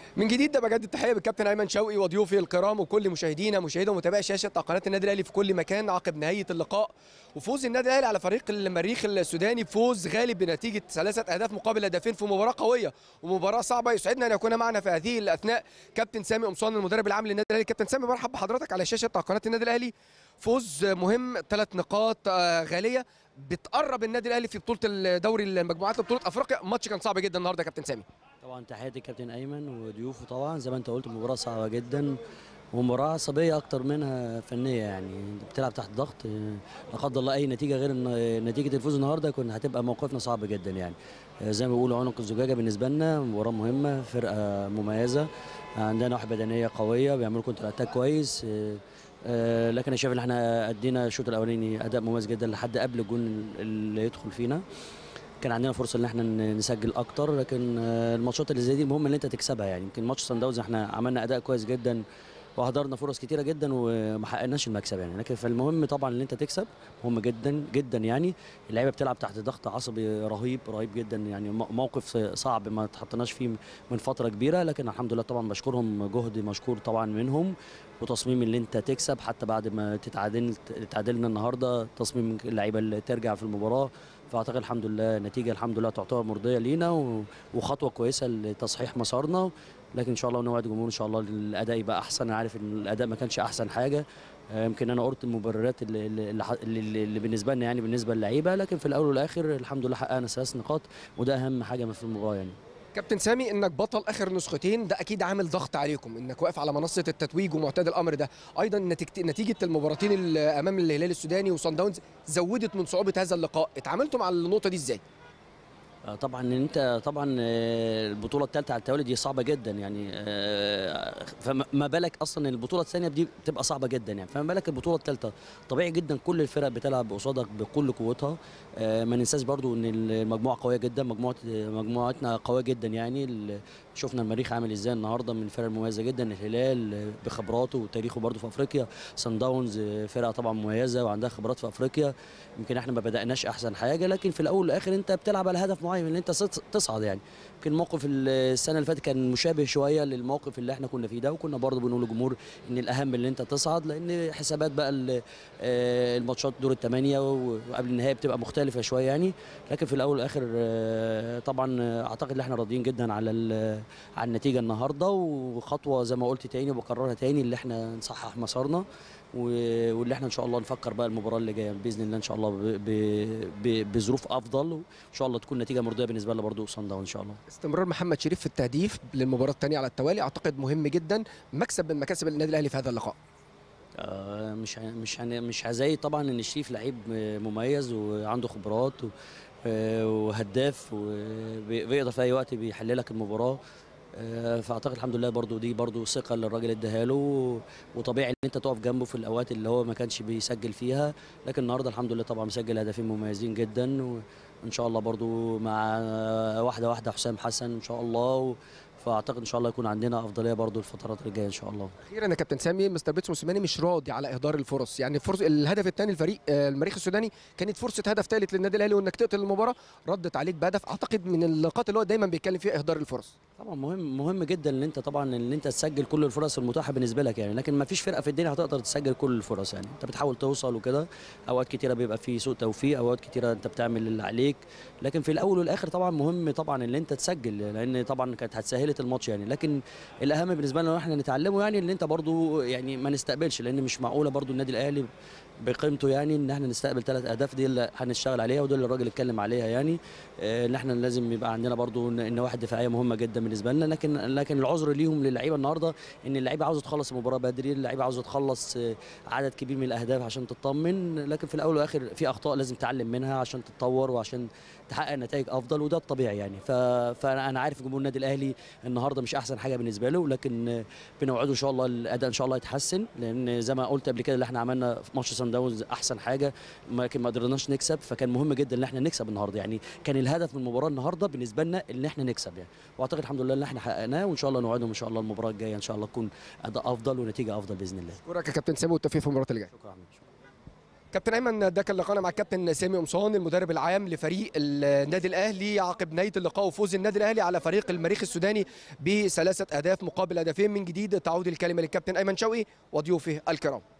من جديد ده بجد التحيه بالكابتن ايمن شوقي وضيوفي الكرام وكل مشاهدينا مشاهدي ومتابعي شاشه قناه النادي الاهلي في كل مكان عقب نهايه اللقاء وفوز النادي الاهلي على فريق المريخ السوداني بفوز غالب بنتيجه ثلاثه اهداف مقابل هدفين في مباراه قويه ومباراه صعبه يسعدنا ان يكون معنا في هذه الاثناء كابتن سامي قمصان المدرب العام للنادي الاهلي كابتن سامي مرحب بحضرتك على شاشه قناه النادي الاهلي فوز مهم ثلاث نقاط آه، غاليه بتقرب النادي الاهلي في بطوله دوري المجموعات لبطوله افريقيا ماتش كان صعب جدا النهارده يا كابتن سامي طبعا تحياتي كابتن ايمن وضيوفه طبعا زي ما انت قلت مباراه صعبه جدا ومباراه عصبيه اكتر منها فنيه يعني انت بتلعب تحت ضغط اه، لا قدر الله اي نتيجه غير ان نتيجه الفوز النهارده كنا هتبقى موقفنا صعب جدا يعني اه، زي ما بيقولوا عنق الزجاجه بالنسبه لنا مباراه مهمه فرقه مميزه عندنا واحد بدنيه قويه بيعملوا كونتر اتاك كويس اه، اه، لكن انا شايف ان احنا ادينا الشوط الاولاني اداء مميز جدا لحد قبل الجون اللي يدخل فينا كان عندنا فرصه ان احنا ن- نسجل اكتر لكن آه، الماتشات اللي زي دي المهم ان انت تكسبها يعني يمكن ماتش سان داونز احنا عملنا اداء كويس جدا وهدرنا فرص كتيره جدا وما حققناش المكسب يعني لكن فالمهم طبعا ان انت تكسب مهم جدا جدا يعني اللعيبه بتلعب تحت ضغط عصبي رهيب رهيب جدا يعني م- موقف صعب ما تحطناش فيه من فتره كبيره لكن الحمد لله طبعا بشكرهم جهد مشكور طبعا منهم وتصميم اللي انت تكسب حتى بعد ما تتعادل تعادلنا النهارده تصميم اللعيبه اللي ترجع في المباراه فاعتقد الحمد لله نتيجه الحمد لله تعتبر مرضيه لينا و- وخطوه كويسه لتصحيح مسارنا لكن ان شاء الله نوعد الجمهور ان شاء الله الاداء يبقى احسن انا عارف ان الاداء ما كانش احسن حاجه آه، يمكن انا قلت المبررات اللي, اللي, اللي, اللي بالنسبه لنا يعني بالنسبه للعيبه لكن في الاول والاخر الحمد لله حققنا ثلاث نقاط وده اهم حاجه في المباراه يعني كابتن سامي انك بطل اخر نسختين ده اكيد عامل ضغط عليكم انك واقف على منصه التتويج ومعتاد الامر ده ايضا نتيجه نتيجه المباراتين اللي امام الهلال السوداني وصن داونز زودت من صعوبه هذا اللقاء اتعاملتوا مع النقطه دي ازاي آه، طبعا ان انت طبعا آه، البطوله الثالثه على التوالي دي صعبه جدا يعني آه، فما ما بالك اصلا البطوله الثانيه دي بتبقى صعبه جدا يعني فما بالك البطوله الثالثه طبيعي جدا كل الفرق بتلعب قصادك بكل قوتها آه، ما ننساش برضو ان المجموعه قويه جدا مجموعه مجموعتنا قويه جدا يعني ال- شفنا المريخ عامل ازاي النهارده من الفرق المميزه جدا الهلال آه، بخبراته وتاريخه برضو في افريقيا سان داونز آه، فرقه طبعا مميزه وعندها خبرات في افريقيا يمكن احنا ما بدأناش احسن حاجه لكن في الاول والاخر انت بتلعب على هدف معين ان انت تص- تصعد يعني يمكن موقف السنه اللي فاتت كان مشابه شويه للموقف اللي احنا كنا فيه ده وكنا برضه بنقول للجمهور ان الاهم ان انت تصعد لان حسابات بقى ال- آه، الماتشات دور الثمانيه وقبل النهائي بتبقى مختلفه شويه يعني لكن في الاول والاخر آه، طبعا آه، اعتقد ان احنا راضيين جدا على ال- على النتيجه النهارده وخطوه زي ما قلت تاني وبكررها تاني اللي احنا نصحح مسارنا و- واللي احنا ان شاء الله نفكر بقى المباراه اللي جايه باذن الله ان شاء الله ب- ب- ب- بظروف افضل وان شاء الله تكون نتيجه مرضيه بالنسبه لنا برضه صن داون ان شاء الله استمرار محمد شريف في التهديف للمباراه الثانيه على التوالي اعتقد مهم جدا مكسب من مكاسب النادي الاهلي في هذا اللقاء آه، مش ه- مش هن- مش هزايد طبعا ان شريف لعيب مميز وعنده خبرات و- آه، وهداف وبيقدر في اي وقت بيحل لك المباراه آه، فاعتقد الحمد لله برضو دي برضو ثقه اللي الراجل اداها له وطبيعي ان انت تقف جنبه في الاوقات اللي هو ما كانش بيسجل فيها لكن النهارده الحمد لله طبعا مسجل هدفين مميزين جدا وان شاء الله برضو مع واحده واحده حسام حسن ان شاء الله و- فاعتقد ان شاء الله يكون عندنا افضليه برضو الفترات اللي جايه ان شاء الله اخيرا يا كابتن سامي مستر بيتسو موسيماني مش راضي على اهدار الفرص يعني فرص الهدف الثاني الفريق آه، المريخ السوداني كانت فرصه هدف ثالث للنادي الاهلي وانك تقتل المباراه ردت عليك بهدف اعتقد من اللقاءات اللي هو دايما بيتكلم فيها اهدار الفرص طبعا مهم مهم جدا ان انت طبعا ان انت تسجل كل الفرص المتاحه بالنسبه لك يعني لكن ما فيش فرقه في الدنيا هتقدر تسجل كل الفرص يعني انت بتحاول توصل وكده اوقات كتيره بيبقى في سوء توفيق اوقات كتيره انت بتعمل اللي عليك لكن في الاول والاخر طبعا مهم طبعا ان انت تسجل لان طبعا كانت هتسهلت الماتش يعني لكن الاهم بالنسبه لنا احنا نتعلمه يعني ان انت برضو يعني ما نستقبلش لان مش معقوله برضو النادي الاهلي بقيمته يعني ان احنا نستقبل ثلاث اهداف دي اللي هنشتغل عليها وده اللي الراجل اتكلم عليها يعني آه، ان احنا لازم يبقى عندنا برضو ان إن واحد دفاعيه مهمه جدا بالنسبه لنا لكن لكن العذر ليهم للعيبه النهارده ان اللعيبه عاوزه تخلص المباراه بدري اللعيبه عاوزه تخلص آه، عدد كبير من الاهداف عشان تطمن لكن في الاول والاخر في اخطاء لازم تتعلم منها عشان تتطور وعشان تحقق نتائج افضل وده الطبيعي يعني ف... فانا أنا عارف جمهور النادي الاهلي النهارده مش احسن حاجه بالنسبه له لكن آه، بنوعده ان شاء الله الاداء ان شاء الله يتحسن لان زي ما قلت قبل كده اللي احنا عملنا في ماتش سان داونز احسن حاجه لكن ما قدرناش نكسب فكان مهم جدا ان احنا نكسب النهارده يعني كان الهدف من المباراه النهارده بالنسبه لنا ان احنا نكسب يعني واعتقد الحمد لله ان احنا حققناه وان شاء الله نوعدهم ان شاء الله المباراه الجايه ان شاء الله تكون اداء افضل ونتيجه افضل باذن الله اشكرك يا كابتن سامي والتوفيق في المباراه اللي جايه شكرا شكرا كابتن ايمن ده كان لقاءنا مع الكابتن سامي قمصان المدرب العام لفريق النادي الاهلي عقب نهايه اللقاء وفوز النادي الاهلي على فريق المريخ السوداني بثلاثه اهداف مقابل هدفين من جديد تعود الكلمه للكابتن ايمن شوقي وضيوفه الكرام